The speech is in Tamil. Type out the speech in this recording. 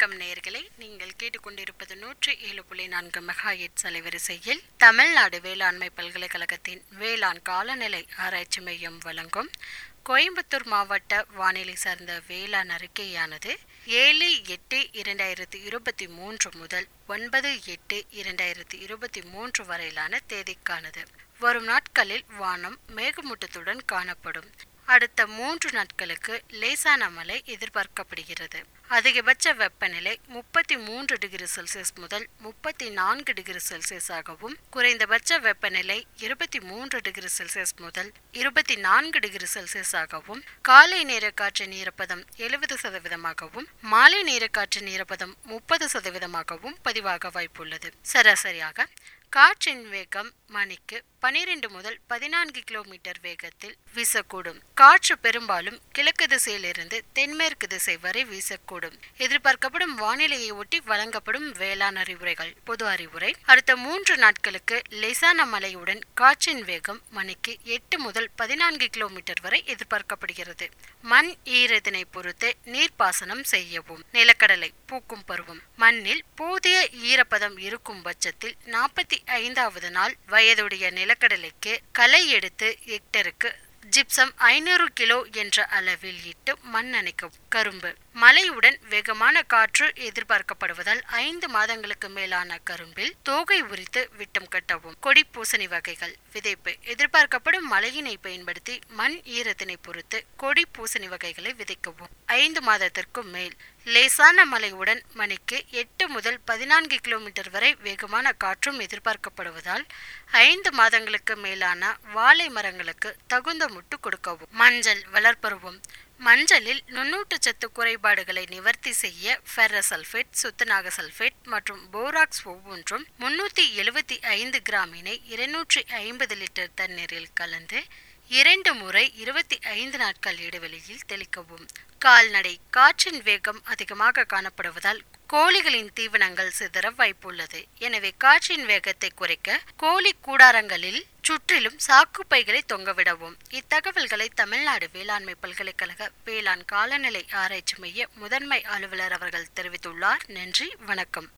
வணக்கம் நேயர்களே நீங்கள் கேட்டுக்கொண்டிருப்பது நூற்றி ஏழு புள்ளி நான்கு மெகாஹெட்ஸ் அலைவரிசையில் தமிழ்நாடு வேளாண்மை பல்கலைக்கழகத்தின் வேளாண் காலநிலை ஆராய்ச்சி மையம் வழங்கும் கோயம்புத்தூர் மாவட்ட வானிலை சார்ந்த வேளாண் அறிக்கையானது ஏழு எட்டு இரண்டாயிரத்தி இருபத்தி மூன்று முதல் ஒன்பது எட்டு இரண்டாயிரத்தி இருபத்தி மூன்று வரையிலான தேதிக்கானது வரும் நாட்களில் வானம் மேகமூட்டத்துடன் காணப்படும் அடுத்த மூன்று நாட்களுக்கு லேசான மழை எதிர்பார்க்கப்படுகிறது அதிகபட்ச வெப்பநிலை முப்பத்தி மூன்று டிகிரி செல்சியஸ் முதல் முப்பத்தி நான்கு டிகிரி செல்சியஸாகவும் குறைந்தபட்ச வெப்பநிலை இருபத்தி மூன்று டிகிரி செல்சியஸ் முதல் இருபத்தி நான்கு டிகிரி செல்சியஸாகவும் காலை நேர காற்றின் ஈரப்பதம் எழுபது சதவீதமாகவும் மாலை நேர காற்றின் ஈரப்பதம் முப்பது சதவீதமாகவும் பதிவாக வாய்ப்புள்ளது சராசரியாக காற்றின் வேகம் மணிக்கு பனிரெண்டு முதல் பதினான்கு கிலோமீட்டர் வேகத்தில் வீசக்கூடும் காற்று பெரும்பாலும் கிழக்கு திசையிலிருந்து தென்மேற்கு திசை வரை வீசக்கூடும் எதிர்பார்க்கப்படும் வானிலையை ஒட்டி வழங்கப்படும் வேளாண் அறிவுரைகள் பொது அறிவுரை அடுத்த மூன்று நாட்களுக்கு லேசான மழையுடன் காற்றின் வேகம் மணிக்கு எட்டு முதல் பதினான்கு கிலோமீட்டர் வரை எதிர்பார்க்கப்படுகிறது மண் ஈரத்தினை பொறுத்து நீர்ப்பாசனம் செய்யவும் நிலக்கடலை பூக்கும் பருவம் மண்ணில் போதிய ஈரப்பதம் இருக்கும் பட்சத்தில் நாற்பத்தி ஐந்தாவது நாள் வயதுடைய நிலக்கடலைக்கு களை எடுத்து ஹெக்டருக்கு ஜிப்சம் ஐநூறு கிலோ என்ற அளவில் இட்டு மண் அணைக்கவும் கரும்பு மழையுடன் வேகமான காற்று எதிர்பார்க்கப்படுவதால் ஐந்து மாதங்களுக்கு மேலான கரும்பில் தோகை உரித்து விட்டம் கட்டவும் கொடி பூசணி வகைகள் விதைப்பு எதிர்பார்க்கப்படும் மழையினை பயன்படுத்தி மண் ஈரத்தினை பொறுத்து கொடி பூசணி வகைகளை விதைக்கவும் ஐந்து மாதத்திற்கும் மேல் லேசான மழையுடன் மணிக்கு எட்டு முதல் பதினான்கு கிலோமீட்டர் வரை வேகமான காற்றும் எதிர்பார்க்கப்படுவதால் ஐந்து மாதங்களுக்கு மேலான வாழை மரங்களுக்கு தகுந்த முட்டு கொடுக்கவும் மஞ்சள் வளர்ப்பருவம் மஞ்சளில் நுண்ணூட்டச்சத்து குறைபாடுகளை நிவர்த்தி செய்ய ஃபெரசல்ஃபேட் சுத்தநாக சல்ஃபேட் மற்றும் போராக்ஸ் ஒவ்வொன்றும் முன்னூத்தி எழுபத்தி ஐந்து கிராமினை இருநூற்றி ஐம்பது லிட்டர் தண்ணீரில் கலந்து இரண்டு முறை இருபத்தி ஐந்து நாட்கள் இடைவெளியில் தெளிக்கவும் கால்நடை காற்றின் வேகம் அதிகமாக காணப்படுவதால் கோழிகளின் தீவனங்கள் சிதற வாய்ப்புள்ளது எனவே காற்றின் வேகத்தை குறைக்க கோழி கூடாரங்களில் சுற்றிலும் சாக்குப்பைகளை தொங்கவிடவும் இத்தகவல்களை தமிழ்நாடு வேளாண்மை பல்கலைக்கழக வேளாண் காலநிலை ஆராய்ச்சி மைய முதன்மை அலுவலர் அவர்கள் தெரிவித்துள்ளார் நன்றி வணக்கம்